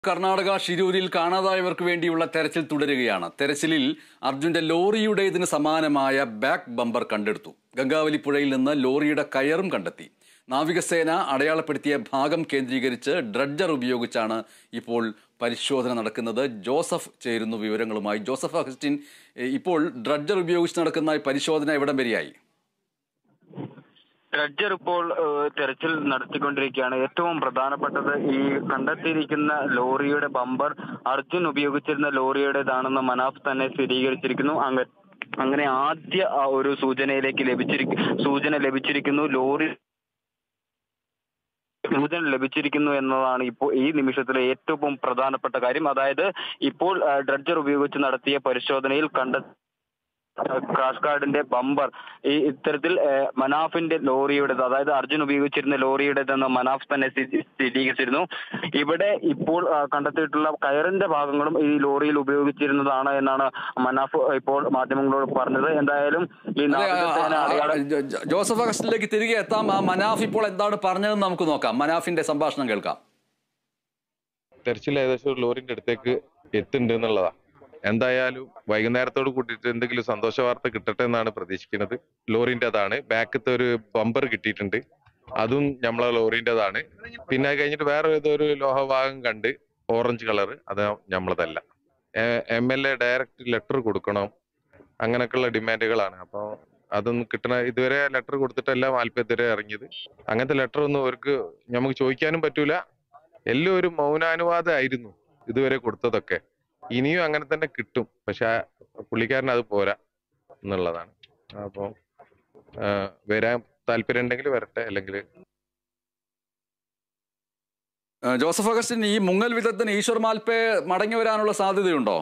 കർണാടക ഷിരൂരിൽ കാണാതായവർക്ക് വേണ്ടിയുള്ള തെരച്ചിൽ തുടരുകയാണ് തെരച്ചിലിൽ അർജുന്റെ ലോറിയുടേതിന് സമാനമായ ബാക്ക് ബമ്പർ കണ്ടെടുത്തു ഗംഗാവലി പുഴയിൽ നിന്ന് ലോറിയുടെ കയറും കണ്ടെത്തി നാവികസേന അടയാളപ്പെടുത്തിയ ഭാഗം കേന്ദ്രീകരിച്ച് ഡ്രഡ്ജർ ഉപയോഗിച്ചാണ് ഇപ്പോൾ പരിശോധന നടക്കുന്നത് ജോസഫ് ചേരുന്നു വിവരങ്ങളുമായി ജോസഫ് അഗസ്റ്റിൻ എ, ഇപ്പോൾ ഡ്രഡ്ജർ ഉപയോഗിച്ച് നടക്കുന്ന ഈ പരിശോധന എവിടം വരെയായി ഡ്രഡ്ജർ ഇപ്പോൾ ഏഹ്, തെരച്ചിൽ നടത്തിക്കൊണ്ടിരിക്കുകയാണ് ഏറ്റവും പ്രധാനപ്പെട്ടത് ഈ കണ്ടെത്തിയിരിക്കുന്ന ലോറിയുടെ ബമ്പർ അർജുൻ ഉപയോഗിച്ചിരുന്ന ലോറിയുടേതാണെന്ന് മനാഫ് തന്നെ സ്ഥിരീകരിച്ചിരിക്കുന്നു അങ്ങ അങ്ങനെ ആദ്യ ആ ഒരു സൂചനയിലേക്ക് ലഭിച്ചിരിക്കും സൂചന ലഭിച്ചിരിക്കുന്നു ലോറി സൂചന ലഭിച്ചിരിക്കുന്നു എന്നതാണ് ഇപ്പോൾ ഈ നിമിഷത്തിലെ ഏറ്റവും പ്രധാനപ്പെട്ട കാര്യം അതായത് ഇപ്പോൾ ആ, ഡ്രഡ്ജർ ഉപയോഗിച്ച് നടത്തിയ പരിശോധനയിൽ കണ്ട ക്രാഷ് കാർഡിന്റെ ബമ്പർ ഈ ഇത്തരത്തിൽ ഏഹ്, മനാഫിന്റെ ലോറിയുടേത് അതായത് അർജുൻ ഉപയോഗിച്ചിരുന്ന ലോറിയുടേതെന്ന് മനാഫ് തന്നെ സ്ഥി- സ്ഥിരീകരിച്ചിരുന്നു ഇവിടെ ഇപ്പോൾ ആ, കണ്ടെത്തിയിട്ടുള്ള കയറിന്റെ ഭാഗങ്ങളും ഈ ലോറിയിൽ ഉപയോഗിച്ചിരുന്നതാണ് എന്നാണ് മനാഫ് ഇപ്പോൾ മാധ്യമങ്ങളോട് പറഞ്ഞത് എന്തായാലും ഈ അതെ, ആ, നാവികസേന ആ, അടയാളം ജോ- ജോ- ജോസഫ് അഗസ്റ്റിലേക്ക് തിരികെ എത്താം ആ മനാഫ് ഇപ്പോൾ എന്താണ് പറഞ്ഞതെന്ന് നമുക്ക് നോക്കാം മനാഫിന്റെ സംഭാഷണം കേൾക്കാം തെരച്ചിൽ ഏകദേശം ഒരു ലോറിന്റെ അടുത്തേക്ക് എത്തുന്നുണ്ട് എന്നുള്ളതാ എന്തായാലും വൈകുന്നേരത്തോട് കൂട്ടിയിട്ട് എന്തെങ്കിലും സന്തോഷ വാർത്ത കിട്ടട്ടെ എന്നാണ് പ്രതീക്ഷിക്കുന്നത് ലോറിൻ്റെതാണ് ബാക്കത്തെ ഒരു ബമ്പർ കിട്ടിയിട്ടുണ്ട് അതും നമ്മളെ ലോറിൻ്റെതാണ് പിന്നെ അത് കഴിഞ്ഞിട്ട് വേറെ ഏതൊരു ലോഹഭാഗം കണ്ട് ഓറഞ്ച് കളർ അത് നമ്മളതല്ല M L A direct letter കൊടുക്കണം അങ്ങനെയൊക്കെയുള്ള ഡിമാൻഡുകളാണ് അപ്പോൾ അതൊന്നും കിട്ടണ ഇതുവരെ ലെറ്റർ കൊടുത്തിട്ടല്ല മാൽപ്പത്തിരെ ഇറങ്ങിയത് അങ്ങനത്തെ ലെറ്റർ ഒന്നും അവർക്ക് നമുക്ക് ചോദിക്കാനും പറ്റൂല എല്ലാം ഒരു മൗനാനുവാദമായിരുന്നു ഇതുവരെ കൊടുത്തതൊക്കെ ഇനിയും അങ്ങനെ തന്നെ കിട്ടും പക്ഷെ ആ പുള്ളിക്കാരൻ അത് പോരാ എന്നുള്ളതാണ് അപ്പോൾ വരാൻ താല്പര്യം ഉണ്ടെങ്കിൽ വരട്ടെ അല്ലെങ്കിൽ ഏഹ് ജോസഫ് അഗസ്റ്റിൻ ഈ മുങ്ങൽ വിദഗ്ധൻ ഈശ്വർ മാൽപ്പെ മടങ്ങി വരാനുള്ള സാധ്യതയുണ്ടോ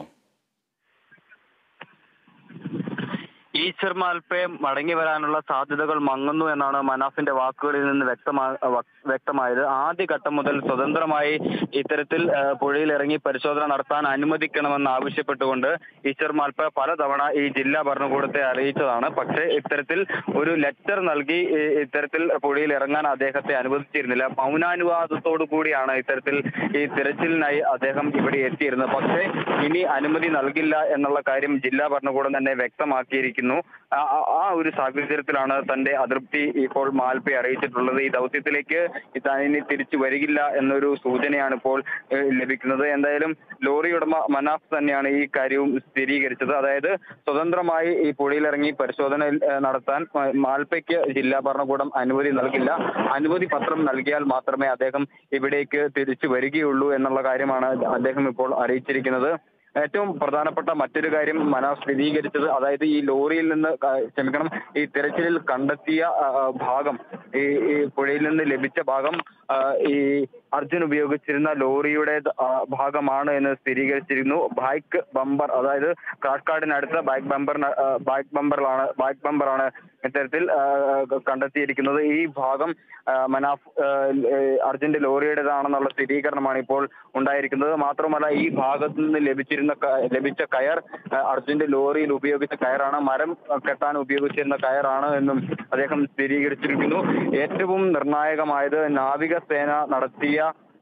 ഈശ്വർ മാൽപ്പെ മടങ്ങി വരാനുള്ള സാധ്യതകൾ മങ്ങുന്നു എന്നാണ് മനാഫിന്റെ വാക്കുകളിൽ നിന്ന് വ്യക്തമാ വ- വ്യക്തമായത് ആദ്യഘട്ടം മുതൽ സ്വതന്ത്രമായി ഇത്തരത്തിൽ ആ, പുഴയിൽ ഇറങ്ങി പരിശോധന നടത്താൻ അനുവദിക്കണമെന്ന് ആവശ്യപ്പെട്ടുകൊണ്ട് ഈശ്വർ മാൽപ്പെ പലതവണ ഈ ജില്ലാ ഭരണകൂടത്തെ അറിയിച്ചതാണ് പക്ഷേ ഇത്തരത്തിൽ ഒരു ലെറ്റർ നൽകി ഈ ഇത്തരത്തിൽ പുഴയിൽ ഇറങ്ങാൻ അദ്ദേഹത്തെ അനുവദിച്ചിരുന്നില്ല മൗനാനുവാദത്തോടു കൂടിയാണ് ഇത്തരത്തിൽ ഈ തിരച്ചിലിനായി അദ്ദേഹം ഇവിടെ എത്തിയിരുന്നത് പക്ഷേ ഇനി അനുമതി നൽകില്ല എന്നുള്ള കാര്യം ജില്ലാ ഭരണകൂടം തന്നെ വ്യക്തമാക്കിയിരിക്കുന്നു ആ- ആ- ആ ഒരു സാഹചര്യത്തിലാണ് തന്റെ അതൃപ്തി ഇപ്പോൾ മാൽപ്പെ അറിയിച്ചിട്ടുള്ളത് ഈ ദൗത്യത്തിലേക്ക് താൻ ഇനി തിരിച്ചു വരികില്ല എന്നൊരു സൂചനയാണ് ഇപ്പോൾ ഏഹ്, ലഭിക്കുന്നത് എന്തായാലും ലോറി ഉടമ മനാഫ് തന്നെയാണ് ഈ കാര്യവും സ്ഥിരീകരിച്ചത് അതായത് സ്വതന്ത്രമായി ഈ പുഴയിലിറങ്ങി പരിശോധന ഏഹ്, നടത്താൻ മ- മാൽപ്പയ്ക്ക് ജില്ലാ ഭരണകൂടം അനുമതി നൽകില്ല അനുമതി പത്രം നൽകിയാൽ മാത്രമേ അദ്ദേഹം ഇവിടേക്ക് തിരിച്ചു വരികയുള്ളൂ എന്നുള്ള കാര്യമാണ് അദ്ദേഹം ഇപ്പോൾ അറിയിച്ചിരിക്കുന്നത് ഏറ്റവും പ്രധാനപ്പെട്ട മറ്റൊരു കാര്യം മനാഫ് സ്ഥിരീകരിച്ചത് അതായത് ഈ ലോറിയിൽ നിന്ന് ക- ക്ഷമിക്കണം ഈ തിരച്ചിലിൽ കണ്ടെത്തിയ ആ, ആ, ഭാഗം ഈ ഈ പുഴയിൽ നിന്ന് ലഭിച്ച ഭാഗം ആ, ഈ അർജുൻ ഉപയോഗിച്ചിരുന്ന ലോറിയുടെ ആ, ഭാഗമാണ് എന്ന് സ്ഥിരീകരിച്ചിരുന്നു ബൈക്ക് ബമ്പർ അതായത് ക്രാഷ് കാർഡിനടുത്ത ബൈക്ക് ബമ്പറിന് ബൈക്ക് ബമ്പറിലാണ് ബൈക്ക് ബമ്പറാണ് ഇത്തരത്തിൽ ആ, കണ്ടെത്തിയിരിക്കുന്നത് ഈ ഭാഗം ആ, മനാഫ് ആ, ഏ, അർജുന്റെ ലോറിയുടേതാണെന്നുള്ള സ്ഥിരീകരണമാണ് ഇപ്പോൾ ഉണ്ടായിരിക്കുന്നത് മാത്രമല്ല ഈ ഭാഗത്ത് നിന്ന് ലഭിച്ചിരുന്ന ക- ലഭിച്ച കയർ ആ, അർജുന്റെ ലോറിയിൽ ഉപയോഗിച്ച കയറാണ് മരം കെട്ടാൻ ഉപയോഗിച്ചിരുന്ന കയറാണ് എന്നും അദ്ദേഹം സ്ഥിരീകരിച്ചിരിക്കുന്നു ഏറ്റവും നിർണായകമായത് നാവികസേന നടത്തിയ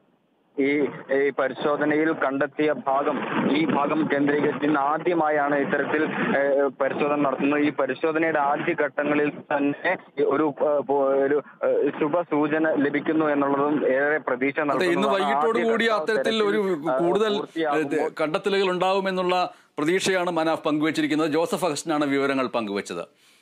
ഈ ഈ പരിശോധനയിൽ കണ്ടെത്തിയ ഭാഗം ഈ ഭാഗം കേന്ദ്രീകരിച്ച് ഇന്ന് ആദ്യമായാണ് ഇത്തരത്തിൽ ഏഹ്, പരിശോധന നടത്തുന്നത് ഈ പരിശോധനയുടെ ആദ്യ ഘട്ടങ്ങളിൽ തന്നെ ഒരു ഏഹ്, പോ- ഒരു ഏഹ്, ശുഭ സൂചന ലഭിക്കുന്നു എന്നുള്ളതും ഏറെ പ്രതീക്ഷ അതെ ഇന്ന് നൽകുന്നതാണ്. വൈകിട്ടോടു ആദ്യ കൂടി ഘട്ട അത്തരത്തിൽ ഒരു തെരച്ചിൽ, ഏഹ്, കൂടുതൽ പൂർത്തിയാകുമ്പോൾ ഏഹ്, കണ്ടെത്തലുകൾ ഉണ്ടാവുമെന്നുള്ള പ്രതീക്ഷയാണ് മനാഫ് പങ്കുവച്ചിരിക്കുന്നത് ജോസഫ് അഗസ്റ്റിനാണ് വിവരങ്ങൾ പങ്കുവച്ചത്